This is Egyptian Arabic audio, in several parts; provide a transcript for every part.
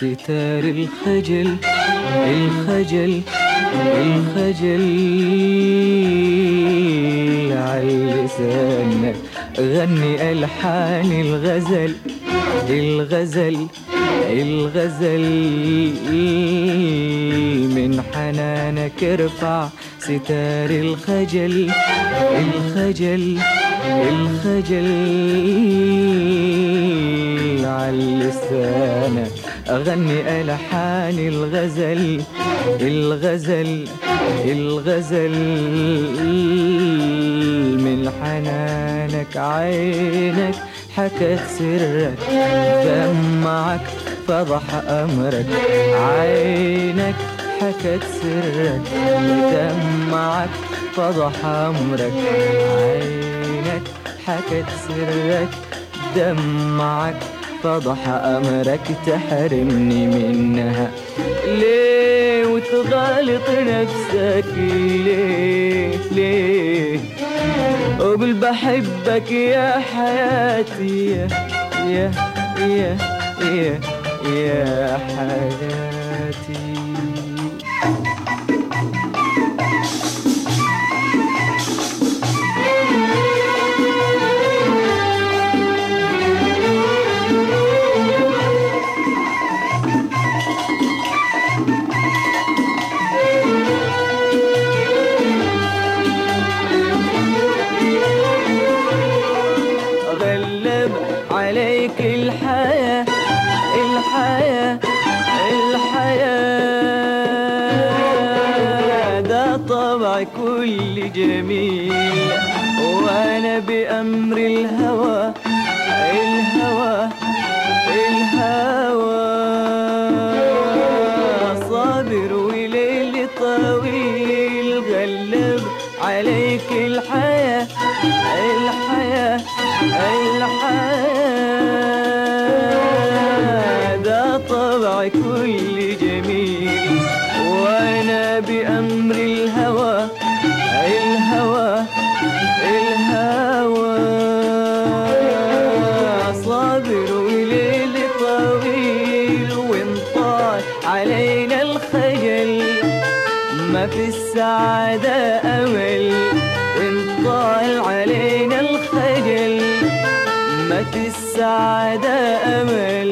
ستار الخجل الخجل الخجل على لسانك غني ألحان الغزل الغزل الغزل من حنانك ارفع ستار الخجل الخجل الخجل على لسانك أغني ألحان الغزل الغزل الغزل من حنانك عينك حكت سرك دمعك فضح أمرك عينك حكت سرك دمعك فضح أمرك عينك حكت سرك دمعك فضح أمرك تحرمني منها ليه وتغالط نفسك ليه ليه وقل بحبك يا حياتي يا يا يا يا, يا حياتي غلب عليك الحياة الحياة الحياة ده طبع كل جميل وانا بأمر الهوى الهوى الهوى صابر وليل طويل غلب عليك الحياة الحياة الحياة ده طبع كل جميل وانا بأمر الهوى الهوى الهوى صابر وليل طويل وانطال علينا الخجل ما في السعادة أمل وانطال علينا الخجل ما في السعادة أمل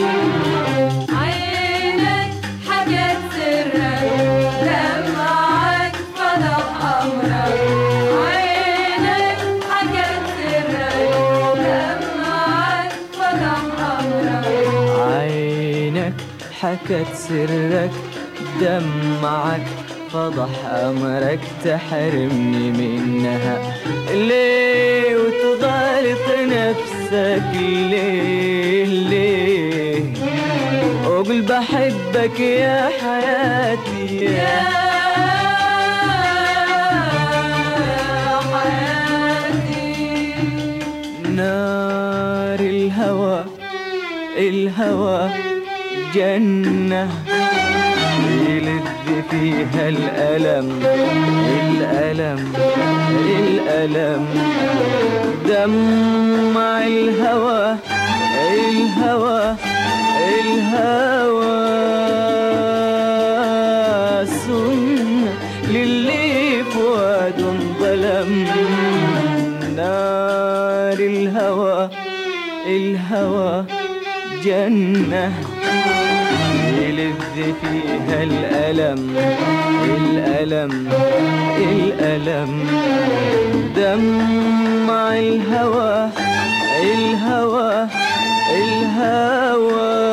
عينك حكت سرك دمعك فضح أمرك عينك حكت سرك دمعك فضح أمرك عينك حكت سرك دمعك فضح أمرك تحرمني منها ليه وتغالط نفسك ليه ليه وقل بحبك يا حياتي يا حياتي نار الهوى الهوى جنة يلذ فيها الألم الألم الألم دمع الهوى الهوى الهوى سنة للي فؤاد ظلم نار الهوى الهوى جنة يلذ فيها الألم الألم الألم دمع الهوى الهوى الهوى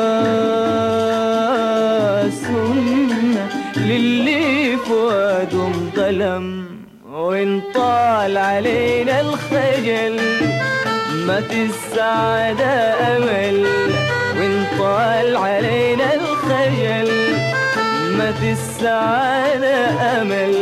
سنة للي فؤاد ظلم وإن طال علينا الخجل ما في السعادة أمل وإن طال علينا الخجل ما في السعادة أمل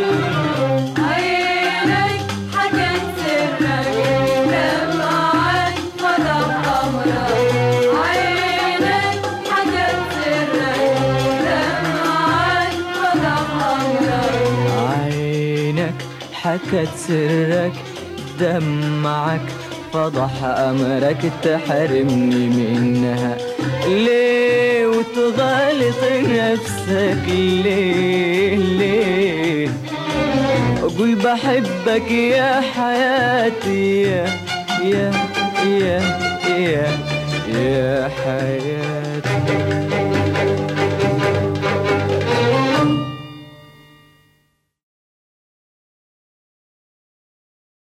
عينك حكت سرك دمعك فضح أمرك عينك حكت سرك دمعك فضح أمرك عينك حكت سرك دمعك فضح أمرك تحرمني منها ليه وتغالط نفسك ليه ليه قول بحبك يا حياتي يا يا يا يا يا حياتي